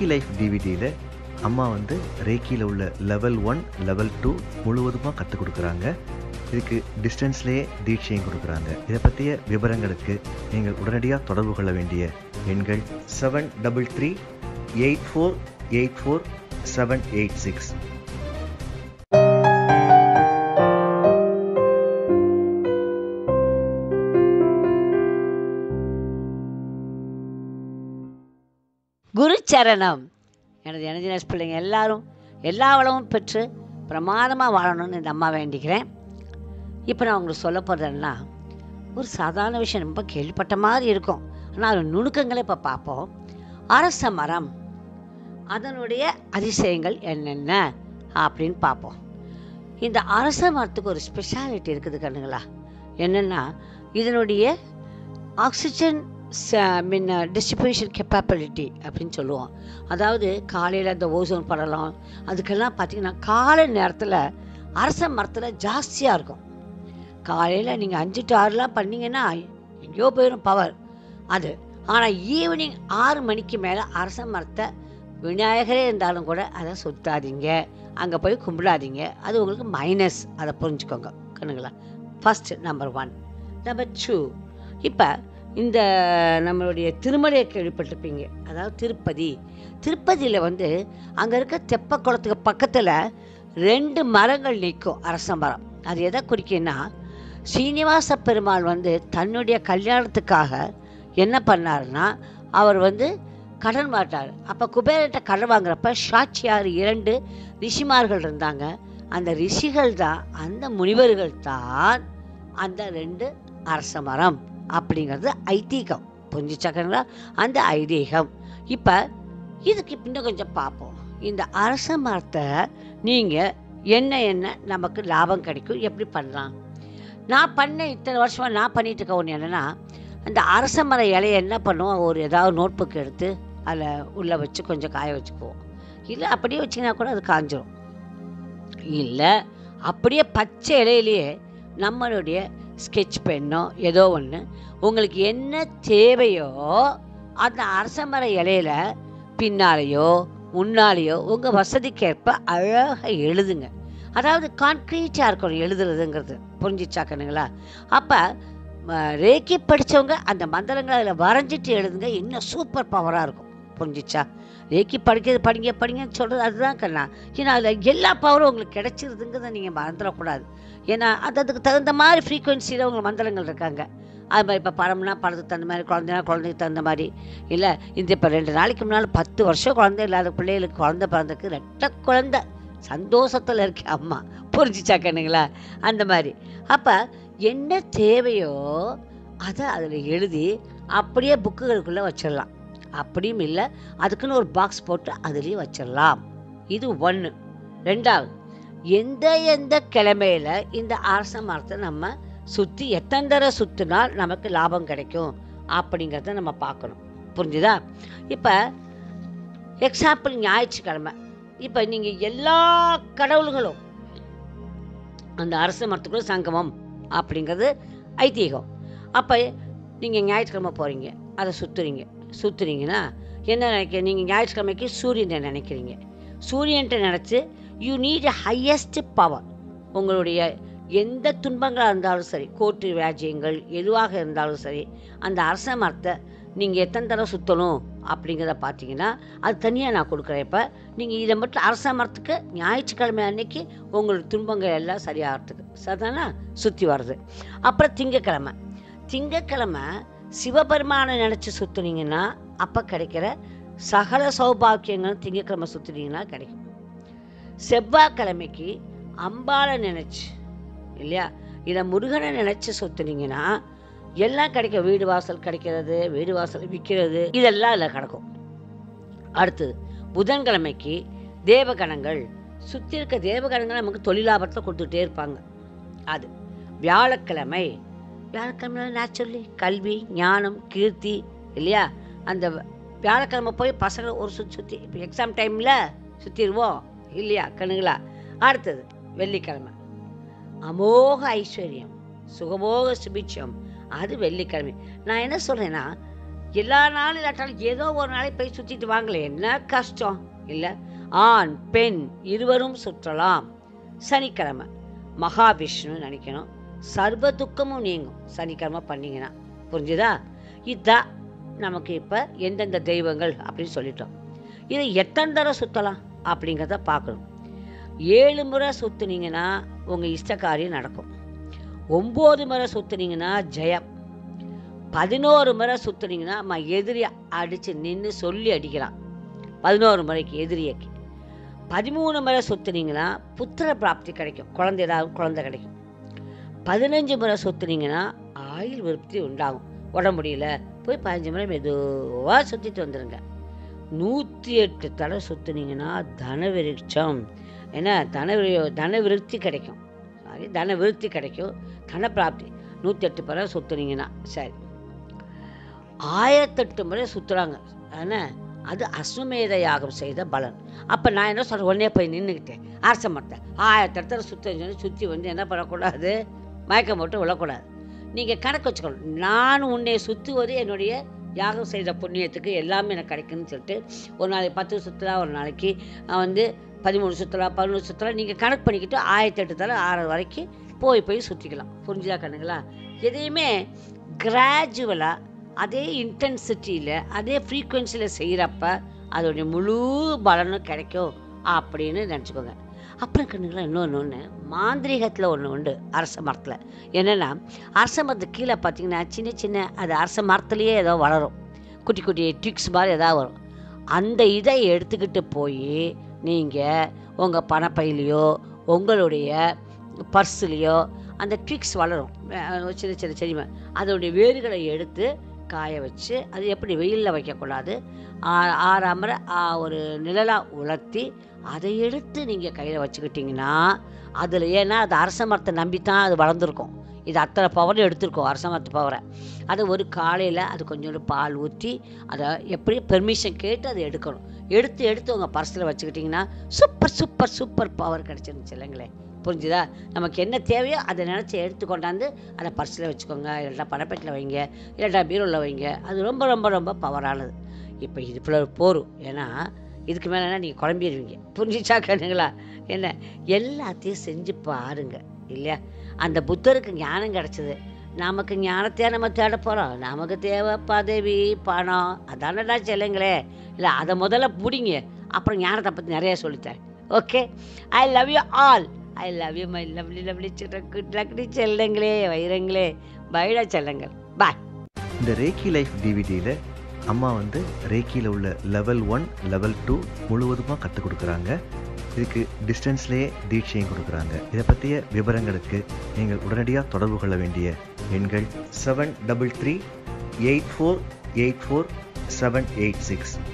ரேக்கி life டிவிடியில் அம்மா வந்து ரேக்கியில் உள்ள லெவல் ஒன் லெவல் டூ முழுவதுமாக கற்றுக் கொடுக்குறாங்க இதுக்கு டிஸ்டன்ஸ்லேயே தீட்சையும் கொடுக்குறாங்க இதை பற்றிய விவரங்களுக்கு நீங்கள் உடனடியாக தொடர்பு கொள்ள வேண்டிய எண்கள் seven double three eight four eight four seven eight six Guru Saranam எனது எனர்ஜினஸ் பிள்ளைங்க எல்லாரும் எல்லா வளமும் பெற்று பிரமாதமாக வாழணும்னு இந்த அம்மா வேண்டிக்கிறேன் இப்போ நான் உங்களுக்கு சொல்ல போகிறதுன்னா ஒரு சாதாரண விஷயம் ரொம்ப கேள்விப்பட்ட மாதிரி இருக்கும் ஆனால் அது நுணுக்கங்களை இப்போ பார்ப்போம் அரச மரம் அதனுடைய அதிசயங்கள் என்னென்ன அப்படின்னு பார்ப்போம் இந்த அரச மரத்துக்கு ஒரு ஸ்பெஷாலிட்டி இருக்குது கண்ணுங்களா என்னென்னா இதனுடைய ஆக்சிஜன் மின் டிஸ்ட்ரிபியூஷன் கெப்பாபிலிட்டி அப்படின்னு சொல்லுவோம் அதாவது காலையில் இந்த ஓசோன் படலம் அதுக்கெல்லாம் பார்த்தீங்கன்னா காலை நேரத்தில் அரச மரத்தில் ஜாஸ்தியாக இருக்கும் காலையில் நீங்கள் அஞ்சு டு ஆறுலாம் பண்ணீங்கன்னா எங்கேயோ போயிடும் பவர் அது ஆனால் ஈவினிங் ஆறு மணிக்கு மேலே அரச மரத்தை விநாயகரே இருந்தாலும் கூட அதை சுத்தாதீங்க அங்கே போய் கும்பிடாதீங்க அது உங்களுக்கு மைனஸ் அதை புரிஞ்சுக்கோங்க கண்ணுங்களா first number one number two இப்போ இந்த நம்மளுடைய திருமலையை கேள்விப்பட்டிருப்பீங்க அதாவது திருப்பதி திருப்பதியில் வந்து அங்கே இருக்க தெப்ப குளத்துக்கு பக்கத்தில் ரெண்டு மரங்கள் நிற்கும் அரச மரம் அது எதை குறிக்குன்னா ஸ்ரீனிவாச பெருமாள் வந்து தன்னுடைய கல்யாணத்துக்காக என்ன பண்ணாருன்னா அவர் வந்து கடன் மாட்டார் அப்போ குபேரர்கிட்ட கடன் வாங்குறப்ப சாட்சியார் இரண்டு ரிஷிமார்கள் இருந்தாங்க அந்த ரிஷிகள் தான் அந்த முனிவர்கள் தான் அந்த ரெண்டு அரச மரம் அப்படிங்கிறது ஐதீகம் புரிஞ்சுச்சாக்கங்களா அந்த ஐதீகம் இப்போ இதுக்கு இன்னும் கொஞ்சம் பார்ப்போம் இந்த அரச மரத்தை நீங்கள் என்ன என்ன நமக்கு லாபம் கிடைக்கும் எப்படி பண்ணலாம் நான் பண்ண இத்தனை வருஷமாக நான் பண்ணிட்டு இருக்க ஒன்று என்னென்னா அந்த அரச மர இலையை என்ன பண்ணுவோம் ஒரு ஏதாவது நோட் புக் எடுத்து அதில் உள்ளே வச்சு கொஞ்சம் காய வச்சுக்குவோம் இல்லை அப்படியே வச்சிங்கன்னா கூட அது காஞ்சிரும் இல்லை அப்படியே பச்சை இலையிலேயே நம்மளுடைய ஸ்கெட்ச் பென்னோ ஏதோ ஒன்று உங்களுக்கு என்ன தேவையோ அந்த அரச மர இலையில பின்னாலேயோ முன்னாலேயோ உங்கள் வசதிக்கேற்ப அழகாக எழுதுங்க அதாவது கான்க்ரீட்டாக இருக்கணும் எழுதுறதுங்கிறது புரிஞ்சிச்சா கண்ணுங்களா அப்போ ரேக்கி படித்தவங்க அந்த மந்திரங்களை அதில் வரைஞ்சிட்டு எழுதுங்க இன்னும் சூப்பர் பவராக இருக்கும் புரிஞ்சிச்சா ரேக்கி படிக்கிறது படிங்க படிங்கன்னு சொல்கிறது அதுதான் கண்ணா ஏன்னா அதில் எல்லா பவரும் உங்களுக்கு கிடைச்சிருதுங்கிறத நீங்கள் மறந்துடக்கூடாது ஏன்னா அது அதுக்கு தகுந்த மாதிரி ஃப்ரீக்குவென்சியில் உங்களுக்கு மந்திரங்கள் இருக்காங்க அது மாதிரி இப்போ படம்னா படத்துக்கு தகுந்த மாதிரி குழந்தைனா குழந்தைக்கு தகுந்த மாதிரி இல்லை இந்த இப்போ ரெண்டு நாளைக்கு முன்னால் பத்து வருஷம் குழந்தை இல்லாத பிள்ளைகளுக்கு குழந்தை பிறந்ததுக்கு ரெட்ட குழந்தை சந்தோஷத்தில் இருக்க அம்மா புரிஞ்சிச்சா கண்ணுங்களா அந்த மாதிரி அப்போ என்ன தேவையோ அதை அதில் எழுதி அப்படியே புக்குகளுக்குள்ளே வச்சிடலாம் அப்படியும் இல்லை அதுக்குன்னு ஒரு பாக்ஸ் போட்டு அதுலேயும் வச்சிடலாம் இது ஒன்று ரெண்டாவது எந்த எந்த கிழமையில இந்த அரச மரத்தை நம்ம சுற்றி எத்தனை தடவை சுற்றினால் நமக்கு லாபம் கிடைக்கும் அப்படிங்கிறத நம்ம பார்க்கணும் புரிஞ்சுதா இப்போ எக்ஸாம்பிள் ஞாயிற்றுக்கிழமை இப்போ நீங்கள் எல்லா கடவுள்களும் அந்த அரச மரத்துக்குள்ள சங்கமம் அப்படிங்கிறது ஐதீகம் அப்போ நீங்கள் ஞாயிற்றுக்கிழமை போகிறீங்க அதை சுற்றுறீங்க சுற்றுறீங்கன்னா என்ன நினைக்க நீங்கள் ஞாயிற்றுக்கிழமைக்கு சூரியனை நினைக்கிறீங்க சூரியன்ட்ட நினச்சி யூ நீட் ஹையஸ்ட் பவர் உங்களுடைய எந்த துன்பங்களாக இருந்தாலும் சரி கோட்டு வியாஜியங்கள் எதுவாக இருந்தாலும் சரி அந்த அரச மரத்தை நீங்கள் எத்தனை தடவை சுற்றணும் அப்படிங்கிறத பார்த்தீங்கன்னா அது தனியாக நான் கொடுக்குறேன் இப்போ நீங்கள் இதை மட்டும் அரச மரத்துக்கு ஞாயிற்றுக்கிழமை அன்னைக்கு உங்களோட துன்பங்கள் எல்லாம் சரியாகிறதுக்கு சரிதானா சுற்றி வர்றது அப்புறம் திங்கக்கிழமை திங்கக்கிழமை சிவபெருமானை நினச்சி சுற்றுனீங்கன்னா அப்போ கிடைக்கிற சகல சௌபாக்கியங்களும் திங்கக்கிழமை சுற்றுனீங்கன்னா கிடைக்கும் செவ்வாய்க்கிழமைக்கு அம்பாளை நினச்சி இல்லையா இதை முருகனை நினச்சி சுற்றுனீங்கன்னா எல்லாம் கிடைக்கும் வீடு வாசல் கிடைக்கிறது வீடு வாசல் விற்கிறது இதெல்லாம் அதில் கிடக்கும் அடுத்தது புதன்கிழமைக்கு தேவகணங்கள் சுற்றி இருக்க தேவகணங்கள் நமக்கு தொழிலாபத்தில் கொடுத்துட்டே இருப்பாங்க அது வியாழக்கிழமை வியாழக்கிழமை நேச்சுரலி கல்வி ஞானம் கீர்த்தி இல்லையா அந்த வியாழக்கிழமை போய் பசங்களை ஒரு சுற்றி சுற்றி இப்போ எக்ஸாம் டைமில் சுற்றிடுவோம் இல்லையா கண்ணுங்களா அடுத்தது வெள்ளிக்கிழமை அமோக ஐஸ்வர்யம் சுகமோக சுபிட்சம் அது வெள்ளிக்கிழமை நான் என்ன சொல்கிறேன்னா எல்லா நாளும் இல்லாட்டாலும் ஏதோ ஒரு நாளைக்கு போய் சுற்றிட்டு வாங்களே என்ன கஷ்டம் இல்லை ஆண் பெண் இருவரும் சுற்றலாம் சனிக்கிழமை மகாவிஷ்ணு நினைக்கணும் சர்வ துக்கமும் நீங்கும் சனிக்கிழமை பண்ணீங்கன்னா புரிஞ்சுதா இதுதான் நமக்கு இப்போ எந்தெந்த தெய்வங்கள் அப்படின்னு சொல்லிட்டோம் இதை எத்தனை தடவை சுற்றலாம் அப்படிங்கிறத பார்க்கணும் ஏழு முறை சுற்றுனீங்கன்னா உங்கள் இஷ்ட காரியம் நடக்கும் ஒம்பது முறை சுற்றுனீங்கன்னா ஜெயம் பதினோரு முறை சுற்றுனீங்கன்னா நம்ம எதிரியை அடித்து நின்று சொல்லி அடிக்கலாம் பதினோரு முறைக்கு எதிரியக்கு பதிமூணு முறை சுற்றுனீங்கன்னா புத்திர பிராப்தி கிடைக்கும் குழந்தை ஏதாவது குழந்தை கிடைக்கும் பதினஞ்சு முறை சுற்றுனீங்கன்னா ஆயுள் விருத்தி உண்டாகும் உடம்பு முடியல போய் பதினஞ்சு முறை மெதுவாக சுற்றிட்டு வந்துடுங்க நூற்றி எட்டு தடவை சுற்றுனீங்கன்னா தன விருட்சம் ஏன்னா தன விரு- தன விருத்தி கிடைக்கும் சாரி தன விருத்தி கிடைக்கும் தன பிராப்தி நூற்றி எட்டு முறை சுற்றுனீங்கன்னா சரி ஆயிரத்தெட்டு முறை சுற்றுறாங்க ஆனால் அது அஸ்வமேத யாகம் செய்த பலன் அப்போ நான் என்ன சொல்கிறேன் உடனே போய் நின்றுக்கிட்டேன் அரச மரத்தை ஆயிரத்தெட்டு சுற்றி சுற்றி வந்து என்ன பண்ணக்கூடாது மயக்கம் போட்டு விழக்கூடாது நீங்கள் கணக்கு வச்சுக்கணும் நான் உன்னை சுற்றுவது என்னுடைய யாகம் செய்த புண்ணியத்துக்கு எல்லாமே எனக்கு கிடைக்குன்னு சொல்லிட்டு ஒரு நாளைக்கு பத்து சுற்றுலா ஒரு நாளைக்கு நான் வந்து பதிமூணு சுற்றுலா பதினொன்று சுற்றுலா நீங்கள் கணக்கு பண்ணிக்கிட்டு ஆயிரத்தி எட்டு தலை ஆறு வரைக்கும் போய் போய் சுற்றிக்கலாம் புரிஞ்சுதா கண்ணுங்களா எதையுமே கிராஜுவலாக அதே இன்டென்சிட்டியில் அதே ஃப்ரீக்குவென்சியில் செய்கிறப்ப அதோடைய முழு பலனும் கிடைக்கும் அப்படின்னு நினச்சிக்கோங்க அப்புறம் கண்ணுங்களா இன்னொன்று ஒன்று மாந்திரீகத்தில் ஒன்று உண்டு அரச மரத்தில் என்னென்னா அரச மரத்து கீழே பார்த்தீங்கன்னா சின்ன சின்ன அது அரச மரத்துலேயே ஏதோ வளரும் குட்டி குட்டி ட்விக்ஸ் மாதிரி ஏதாவது வரும் அந்த இதை எடுத்துக்கிட்டு போய் நீங்கள் உங்கள் பணப்பையிலையோ உங்களுடைய பர்ஸ்லேயோ அந்த ட்விக்ஸ் வளரும் அஹ் சின்ன சின்ன செடி மா- அதோடைய வேர்களை எடுத்து காய வச்சு அது எப்படி வெயிலில் வைக்கக்கூடாது ஆ- ஆறாமற ஆ, ஒரு நிழலாக உலர்த்தி அதை எடுத்து நீங்கள் கையில் வச்சுக்கிட்டிங்கன்னா அதில் ஏன்னா அது அரச மரத்தை நம்பி தான் அது வளர்ந்துருக்கும் இது அத்தனை பவர் எடுத்திருக்கோம் அரச மரத்து பவரை அதை ஒரு காலையில் அது கொஞ்சோண்டு பால் ஊற்றி அதை எப்படி பெர்மிஷன் கேட்டு அதை எடுக்கணும் எடுத்து எடுத்து உங்கள் பர்ஸில் வச்சுக்கிட்டிங்கன்னா சூப்பர் சூப்பர் சூப்பர் பவர் கிடச்சிருந்துச்சு இல்லைங்களே புரிஞ்சுதா நமக்கு என்ன தேவையோ அதை நினச்சி எடுத்து கொண்டாந்து அதை பர்ஸில் வச்சுக்கோங்க இல்லைன்னா பணப்பெட்டில் வைங்க இல்லைன்னா பீரோவில் வைங்க அது ரொம்ப ரொம்ப ரொம்ப பவரானது இப்போ இது இவ்வளோ போரும் ஏன்னா இதுக்கு மேலேனா நீங்கள் குழம்பிடுவீங்க புரிஞ்சிச்சா கண்ணுங்களா என்ன எல்லாத்தையும் செஞ்சு பாருங்க இல்லையா அந்த புத்தருக்கு ஞானம் கிடச்சிது நமக்கு ஞானத்தையே நம்ம தேட போகிறோம் நமக்கு தேவை பதவி பணம் அதானடா செல்லுங்களே இல்லை அதை முதல்ல பிடிங்க அப்புறம் ஞானத்தை பற்றி நிறைய சொல்லித்தரேன் okay I love you all I love you my lovely lovely children good லக்டி செல்லங்களே வைரங்களே பைடா செல்லங்கள் பாய் இந்த ரேக்கி லைஃப் டிவிடியில் அம்மா வந்து ரேக்கியில் உள்ள லெவல் ஒன் லெவல் டூ முழுவதுமாக கற்றுக் கொடுக்குறாங்க இதுக்கு டிஸ்டன்ஸ்லேயே தீட்சையும் கொடுக்குறாங்க இதை பற்றிய விவரங்களுக்கு நீங்கள் உடனடியாக தொடர்பு கொள்ள வேண்டிய எண்கள் seven double three eight four eight four seven eight six